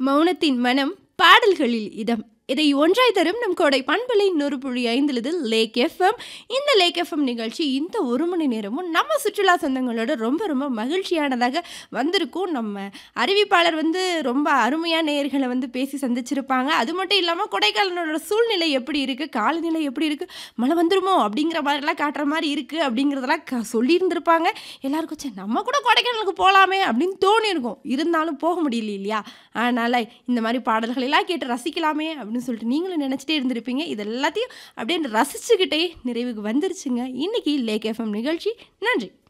மௌனத்தின் மனம் பாடல்களில் இதம் இதை ஒன்றாய் தரும் நம் கோடை பண்பலை நூறு புள்ளி ஐந்துலது லேக் எஃப்எம் இந்த லேக் எஃப்எம் நிகழ்ச்சி இந்த ஒரு மணி நேரமும் நம்ம சுற்றுலா சொந்தங்களோட ரொம்ப ரொம்ப மகிழ்ச்சியானதாக வந்திருக்கும் நம்ம அறிவிப்பாளர் வந்து ரொம்ப அருமையான நேயர்களை வந்து பேசி சந்திச்சிருப்பாங்க அது மட்டும் இல்லாமல் கொடைக்கானலோட சூழ்நிலை எப்படி இருக்குது காலநிலை எப்படி இருக்குது மழை வந்துருமோ அப்படிங்கிற மாதிரிலாம் காட்டுற மாதிரி இருக்குது அப்படிங்கிறதெல்லாம் க சொல்லியிருந்திருப்பாங்க எல்லாருக்கும் சரி நம்ம கூட கொடைக்கானலுக்கு போகலாமே அப்படின்னு தோணியிருக்கும் இருந்தாலும் போக முடியல இல்லையா அதனால் இந்த மாதிரி பாடல்கள் எல்லாம் கேட்டு ரசிக்கலாமே அப்படின்னு சொல்லிட்டு நீங்களும் நினச்சிட்டே இருந்திருப்பீங்க இது எல்லாத்தையும் அப்படியே ரசிச்சுக்கிட்டே நிறைவுக்கு வந்துருச்சுங்க இன்னைக்கு லேக் எஃப்எம் நிகழ்ச்சி நன்றி